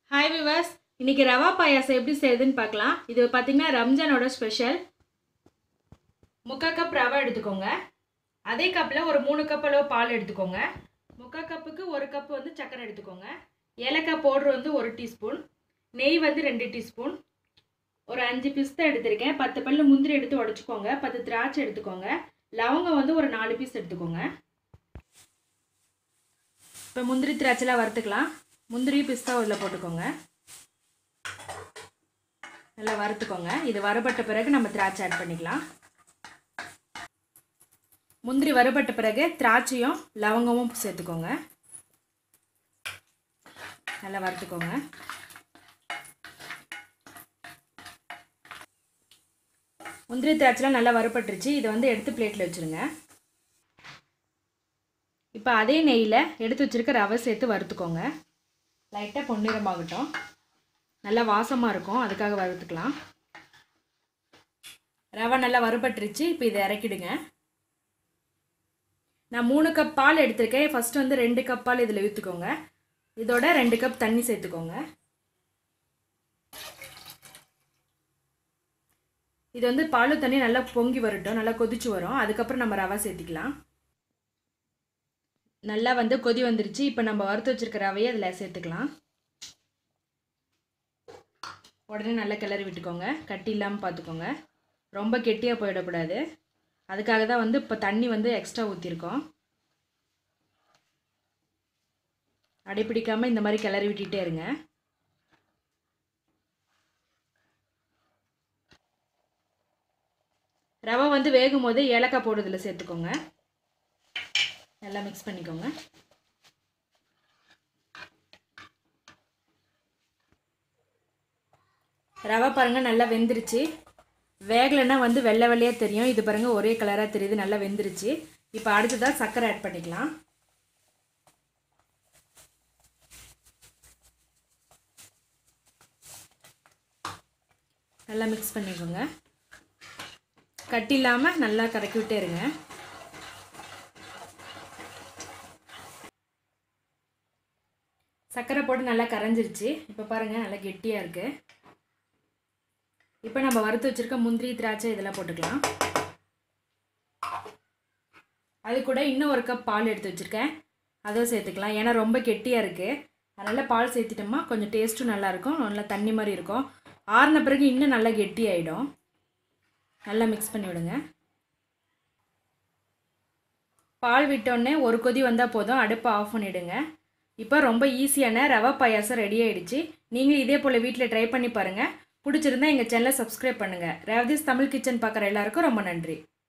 hi viewers இன்னைக்கு ரவா பாயாசம் எப்படி செய்யுதுன்னு பார்க்கலாம் இது பார்த்தீங்கன்னா ரம்ஜானோட ஸ்பெஷல் முக்கால் கப் ரவை எடுத்துக்கோங்க அதே கப்பில் ஒரு மூணு கப் அளவு பால் எடுத்துக்கோங்க முக்கால் கப்புக்கு ஒரு கப் வந்து சர்க்கரை எடுத்துக்கோங்க ஏலக்காய் பவுட்ரு வந்து ஒரு டீஸ்பூன் நெய் வந்து ரெண்டு டீஸ்பூன் ஒரு அஞ்சு பிஸ்தா எடுத்திருக்கேன் பத்து பல்லு முந்திரி எடுத்து உடச்சிக்கோங்க பத்து திராட்சை எடுத்துக்கோங்க லவங்கம் வந்து ஒரு நாலு பீஸ் எடுத்துக்கோங்க இப்போ முந்திரி திராட்சைலாம் வறுத்துக்கலாம் முந்திரி பிஸ்தா இதில் போட்டுக்கோங்க நல்லா வறுத்துக்கோங்க இது வறுபட்ட பிறகு நம்ம திராட்சை ஆட் பண்ணிக்கலாம் முந்திரி வறுபட்ட பிறகு திராட்சையும் லவங்கமும் சேர்த்துக்கோங்க நல்லா வறுத்துக்கோங்க முந்திரி திராட்சைலாம் நல்லா வறுபட்டுருச்சு இதை வந்து எடுத்து பிளேட்டில் வச்சுருங்க இப்போ அதே நெய்யில் எடுத்து வச்சுருக்க ரவை சேர்த்து வறுத்துக்கோங்க லைட்டாக பொன்னிறமாகட்டும் நல்லா வாசமாக இருக்கும் அதுக்காக வறுத்துக்கலாம் ரவை நல்லா வறுபட்டுருச்சு இப்போ இதை இறக்கிடுங்க நான் மூணு கப் பால் எடுத்திருக்கேன் ஃபஸ்ட்டு வந்து ரெண்டு கப் பால் இதில் ஊற்றுக்கோங்க இதோட ரெண்டு கப் தண்ணி சேர்த்துக்கோங்க இது வந்து பாலு தண்ணி நல்லா பொங்கி வரட்டும் நல்லா கொதிச்சு வரும் அதுக்கப்புறம் நம்ம ரவை சேர்த்திக்கலாம் நல்லா வந்து கொதி வந்துருச்சு இப்போ நம்ம வறுத்து வச்சுருக்க ரவையை அதில் சேர்த்துக்கலாம் உடனே நல்லா கிளறி விட்டுக்கோங்க கட்டி இல்லாமல் பார்த்துக்கோங்க ரொம்ப கெட்டியாக போயிடக்கூடாது அதுக்காக தான் வந்து இப்போ தண்ணி வந்து எக்ஸ்ட்ரா ஊற்றிருக்கோம் அடைப்பிடிக்காமல் இந்த மாதிரி கிளறி விட்டுட்டே இருங்க ரவை வந்து வேகும் போது ஏலக்காய் போடுறதுல சேர்த்துக்கோங்க நல்லா மிக்ஸ் பண்ணிக்கோங்க ரவை பாருங்கள் நல்லா வெந்துருச்சு வேகலைன்னா வந்து வெள்ளை வெள்ளையாக தெரியும் இது பாருங்கள் ஒரே கலராக தெரியுது நல்லா வெந்துருச்சு இப்போ அடுத்ததாக சர்க்கரை ஆட் பண்ணிக்கலாம் நல்லா மிக்ஸ் பண்ணிக்கோங்க கட்டி இல்லாமல் நல்லா கறக்கி விட்டே இருங்க சர்க்கரை போட்டு நல்லா கரைஞ்சிருச்சு இப்போ பாருங்கள் நல்லா கெட்டியாக இருக்குது இப்போ நம்ம வறுத்து வச்சுருக்க முந்திரி திராட்சை இதெல்லாம் போட்டுக்கலாம் அது கூட இன்னும் ஒரு கப் பால் எடுத்து வச்சுருக்கேன் அதுவும் சேர்த்துக்கலாம் ஏன்னா ரொம்ப கெட்டியாக இருக்குது அதனால் பால் சேர்த்துட்டோமா கொஞ்சம் டேஸ்ட்டும் நல்லாயிருக்கும் நல்லா தண்ணி மாதிரி இருக்கும் ஆறின பிறகு இன்னும் நல்லா கெட்டி ஆகிடும் நல்லா மிக்ஸ் பண்ணி விடுங்க பால் விட்டோடனே ஒரு கொதி வந்தால் போதும் அடுப்பை ஆஃப் பண்ணிவிடுங்க இப்போ ரொம்ப ஈஸியான ரவை பாயாசம் ரெடி ஆகிடுச்சு நீங்களும் இதே போல் வீட்டில் ட்ரை பண்ணி பாருங்கள் பிடிச்சிருந்தா எங்கள் சேனலை சப்ஸ்கிரைப் பண்ணுங்கள் ரேவதிஸ் தமிழ் கிச்சன் பார்க்குற எல்லாருக்கும் ரொம்ப நன்றி